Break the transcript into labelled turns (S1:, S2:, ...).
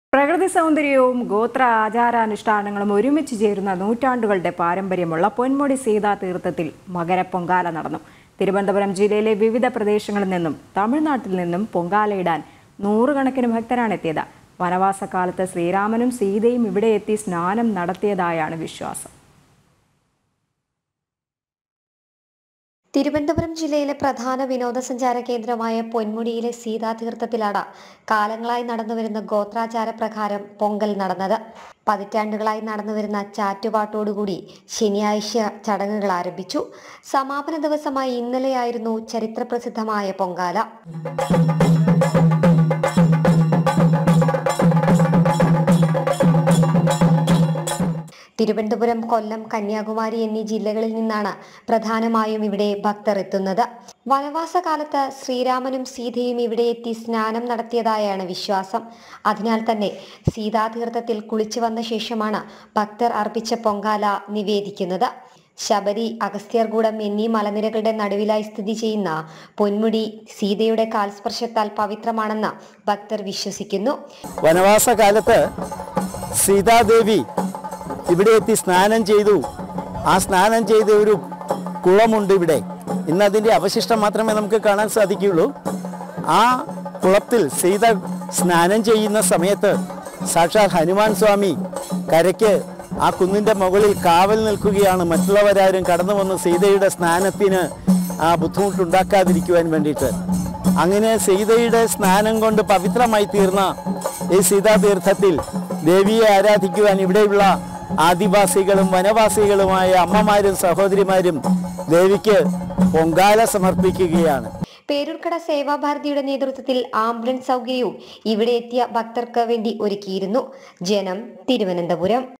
S1: പ്രകൃതി സൗന്ദര്യവും ഗോത്ര ആചാരാനുഷ്ഠാനങ്ങളും ഒരുമിച്ച് ചേരുന്ന നൂറ്റാണ്ടുകളുടെ പാരമ്പര്യമുള്ള പൊന്മുടി സീതാ തീർത്ഥത്തിൽ മകരപ്പൊങ്കാല നടന്നു തിരുവനന്തപുരം ജില്ലയിലെ വിവിധ പ്രദേശങ്ങളിൽ നിന്നും തമിഴ്നാട്ടിൽ നിന്നും പൊങ്കാലയിടാൻ നൂറുകണക്കിന് ഭക്തരാണ് എത്തിയത് വനവാസകാലത്ത് ശ്രീരാമനും സീതയും ഇവിടെ എത്തി സ്നാനം നടത്തിയതായാണ് വിശ്വാസം
S2: തിരുവനന്തപുരം ജില്ലയിലെ പ്രധാന വിനോദസഞ്ചാര കേന്ദ്രമായ പൊന്മുടിയിലെ സീതാതീർത്ഥത്തിലാണ് കാലങ്ങളായി നടന്നുവരുന്ന ഗോത്രാചാര പ്രകാരം പൊങ്കൽ നടന്നത് പതിറ്റാണ്ടുകളായി നടന്നുവരുന്ന ചാറ്റുപാട്ടോടുകൂടി ശനിയാഴ്ച ചടങ്ങുകൾ ആരംഭിച്ചു സമാപന ദിവസമായി ഇന്നലെയായിരുന്നു ചരിത്രപ്രസിദ്ധമായ പൊങ്കാല തിരുവനന്തപുരം കൊല്ലം കന്യാകുമാരി എന്നീ ജില്ലകളിൽ നിന്നാണ് പ്രധാനമായും ഇവിടെ ഭക്തർ എത്തുന്നത് വനവാസകാലത്ത് ശ്രീരാമനും സീതയും ഇവിടെ എത്തി സ്നാനം നടത്തിയതായാണ് വിശ്വാസം അതിനാൽ തന്നെ സീതാതീർത്ഥത്തിൽ കുളിച്ചു വന്ന ശേഷമാണ് ഭക്തർ അർപ്പിച്ച പൊങ്കാല നിവേദിക്കുന്നത് ശബരി അഗസ്ത്യർകൂടം എന്നീ മലനിരകളുടെ നടുവിലായി സ്ഥിതി ചെയ്യുന്ന പൊന്മുടി സീതയുടെ കാൽസ്പർശത്താൽ പവിത്രമാണെന്ന് ഭക്തർ വിശ്വസിക്കുന്നു
S3: വനവാസകാലത്ത് സീതാദേവി ഇവിടെ എത്തി സ്നാനം ചെയ്തു ആ സ്നാനം ചെയ്ത ഒരു കുളമുണ്ട് ഇവിടെ ഇന്ന് അതിൻ്റെ അവശിഷ്ടം മാത്രമേ നമുക്ക് കാണാൻ സാധിക്കുകയുള്ളൂ ആ കുളത്തിൽ സീത സ്നാനം ചെയ്യുന്ന സമയത്ത് സാക്ഷാൽ ഹനുമാൻ സ്വാമി കരയ്ക്ക് ആ കുന്നിൻ്റെ മുകളിൽ കാവൽ നിൽക്കുകയാണ് മറ്റുള്ളവരാരും കടന്നു വന്ന് സീതയുടെ സ്നാനത്തിന് ആ ബുദ്ധിമുട്ടുണ്ടാക്കാതിരിക്കുവാൻ വേണ്ടിയിട്ട് അങ്ങനെ സീതയുടെ സ്നാനം കൊണ്ട് പവിത്രമായി തീർന്ന ഈ സീതാതീർത്ഥത്തിൽ ദേവിയെ ആരാധിക്കുവാൻ ഇവിടെയുള്ള ആദിവാസികളും വനവാസികളുമായ അമ്മമാരും സഹോദരിമാരും ദേവിക്ക് പൊങ്കാല സമർപ്പിക്കുകയാണ്
S2: പേരൂർക്കട സേവാഭാരതിയുടെ നേതൃത്വത്തിൽ ആംബുലൻസ് സൗകര്യവും ഇവിടെ എത്തിയ ഭക്തർക്ക് വേണ്ടി ഒരുക്കിയിരുന്നു ജനം തിരുവനന്തപുരം